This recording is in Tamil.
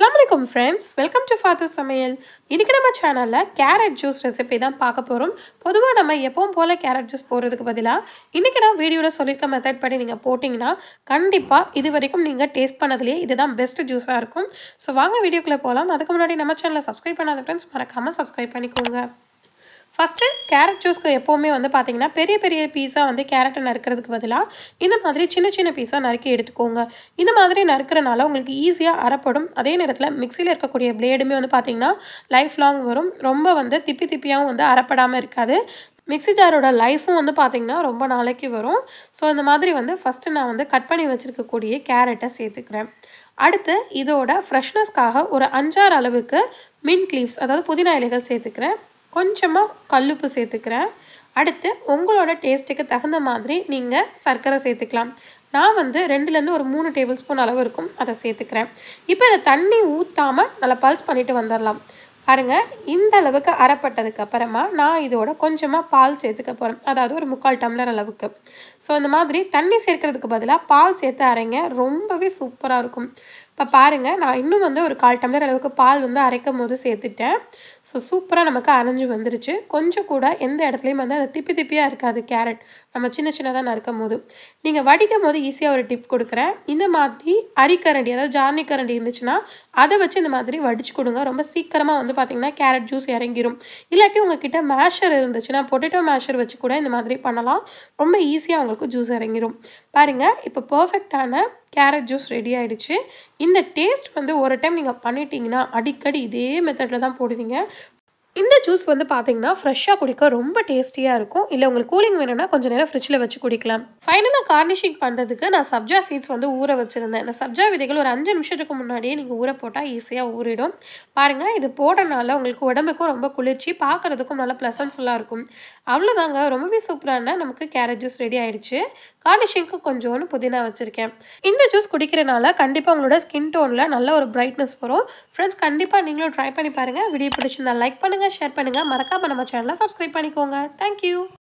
அஸ்லாம் ஃப்ரெண்ட்ஸ் வெல்கம் டு ஃபாதர் சமையல் இன்றைக்கி நம்ம சேனலில் கேரட் ஜூஸ் ரெசிபி தான் பார்க்க போகிறோம் பொதுவாக நம்ம எப்பவும் போல் கேரட் ஜூஸ் போடுறதுக்கு பதிலாக இன்றைக்கி நான் வீடியோவில் சொல்லியிருக்க மெத்தட் படி நீங்கள் போட்டிங்கன்னா கண்டிப்பாக இது வரைக்கும் நீங்கள் டேஸ்ட் பண்ணதுலேயே இதுதான் பெஸ்ட் ஜூஸாக இருக்கும் ஸோ வாங்க வீடியோக்குள்ளே போகலாம் அதுக்கு முன்னாடி நம்ம சேனலை சப்ஸ்கிரைப் பண்ணாத ஃப்ரெண்ட்ஸ் மறக்காமல் சப்ஸ்கிரைப் பண்ணிக்கோங்க ஃபஸ்ட்டு கேரட் ஜூஸ்க்கு எப்போவுமே வந்து பார்த்தீங்கன்னா பெரிய பெரிய பீஸாக வந்து கேரட்டை நறுக்கிறதுக்கு பதிலாக இந்த மாதிரி சின்ன சின்ன பீஸாக நறுக்கி எடுத்துக்கோங்க இந்த மாதிரி நறுக்கிறனால உங்களுக்கு ஈஸியாக அறப்படும் அதே நேரத்தில் மிக்சியில் இருக்கக்கூடிய பிளேடுமே வந்து பார்த்தீங்கன்னா லைஃப் லாங் வரும் ரொம்ப வந்து திப்பி திப்பியாகவும் வந்து அறப்படாமல் இருக்காது மிக்ஸி ஜாரோட லைஃப்பும் வந்து பார்த்திங்கன்னா ரொம்ப நாளைக்கு வரும் ஸோ இந்த மாதிரி வந்து ஃபஸ்ட்டு நான் வந்து கட் பண்ணி வச்சுருக்கக்கூடிய கேரட்டை சேர்த்துக்கிறேன் அடுத்து இதோட ஃப்ரெஷ்னஸ்க்காக ஒரு அஞ்சாறு அளவுக்கு மின்ட் லீவ்ஸ் அதாவது புதினா இலைகள் சேர்த்துக்கிறேன் கொஞ்சமாக கல்லுப்பு சேர்த்துக்கிறேன் அடுத்து உங்களோட டேஸ்ட்டுக்கு தகுந்த மாதிரி நீங்கள் சர்க்கரை சேர்த்துக்கலாம் நான் வந்து ரெண்டுலேருந்து ஒரு மூணு டேபிள் ஸ்பூன் அளவு இருக்கும் அதை சேர்த்துக்கிறேன் இப்போ இதை தண்ணி ஊற்றாமல் நல்லா பல்ஸ் பண்ணிவிட்டு வந்துடலாம் பாருங்கள் இந்த அளவுக்கு அரைப்பட்டதுக்கு அப்புறமா நான் இதோட கொஞ்சமாக பால் சேர்த்துக்க போகிறேன் அதாவது ஒரு முக்கால் டம்ளர் அளவுக்கு ஸோ இந்த மாதிரி தண்ணி சேர்க்கறதுக்கு பதிலாக பால் சேர்த்து அரைங்க ரொம்பவே சூப்பராக இருக்கும் இப்போ பாருங்கள் நான் இன்னும் வந்து ஒரு கால் டம்ளர் அளவுக்கு பால் வந்து அரைக்கும் போது சேர்த்துட்டேன் ஸோ சூப்பராக நமக்கு அரைஞ்சு வந்துருச்சு கொஞ்சம் கூட எந்த இடத்துலையும் வந்து அது திப்பி திப்பியாக இருக்காது கேரட் நம்ம சின்ன சின்னதாக நறுக்கும் போது நீங்கள் வடிக்கும் போது ஈஸியாக ஒரு டிப் கொடுக்குறேன் இந்த மாதிரி அரிக்கரண்டி அதாவது ஜார்னி கரண்டி இருந்துச்சுன்னா அதை வச்சு இந்த மாதிரி வடிச்சு கொடுங்க ரொம்ப சீக்கிரமாக வந்து பார்த்திங்கன்னா கேரட் ஜூஸ் இறங்கிரும் இல்லாட்டி உங்ககிட்ட மேஷர் இருந்துச்சுன்னா பொட்டேட்டோ மேஷர் வச்சு கூட இந்த மாதிரி பண்ணலாம் ரொம்ப ஈஸியாக உங்களுக்கு ஜூஸ் இறங்கிரும் பாருங்கள் இப்போ பர்ஃபெக்டான கேரட் ஜூஸ் ரெடி ஆகிடுச்சு இந்த டேஸ்ட் வந்து ஒரு டைம் நீங்கள் பண்ணிட்டீங்கன்னா அடிக்கடி இதே மெத்தடில் தான் போடுவீங்க இந்த ஜூஸ் வந்து பார்த்தீங்கன்னா ஃப்ரெஷ்ஷாக குடிக்க ரொம்ப டேஸ்டியாக இருக்கும் இல்லை உங்களுக்கு கூலிங் வேணும்னா கொஞ்சம் நேரம் ஃப்ரிட்ஜில் வச்சு குடிக்கலாம் ஃபைனலாக கார்னிஷிங் பண்ணுறதுக்கு நான் சப்ஜா சீட்ஸ் வந்து ஊற வச்சுருந்தேன் இந்த சப்ஜா விதைகள் ஒரு அஞ்சு நிமிஷத்துக்கு முன்னாடியே நீங்கள் ஊற போட்டால் ஈஸியாக ஊறிடும் பாருங்கள் இது போடனால உங்களுக்கு உடம்புக்கும் ரொம்ப குளிர்ச்சி பார்க்குறதுக்கும் நல்லா ப்ளசன்ட்ஃபுல்லாக இருக்கும் அவ்வளோதாங்க ரொம்பவே சூப்பரான நமக்கு கேரட் ஜூஸ் ரெடி ஆயிடுச்சு கார்னிஷிங்க்கு கொஞ்சோண்டு புதினா வச்சுருக்கேன் இந்த ஜூஸ் குடிக்கிறனால கண்டிப்பாக உங்களோட ஸ்கின் டோனில் நல்ல ஒரு பிரைட்னஸ் வரும் ஃப்ரெண்ட்ஸ் கண்டிப்பாக நீங்களும் ட்ரை பண்ணி பாருங்கள் வீடியோ பிடிச்சிருந்தா லைக் பண்ணுங்கள் ஷேர் பண்ணுங்கள் மறக்காமல் நம்ம சேனலை சப்ஸ்கிரைப் பண்ணிக்கோங்க தேங்க்யூ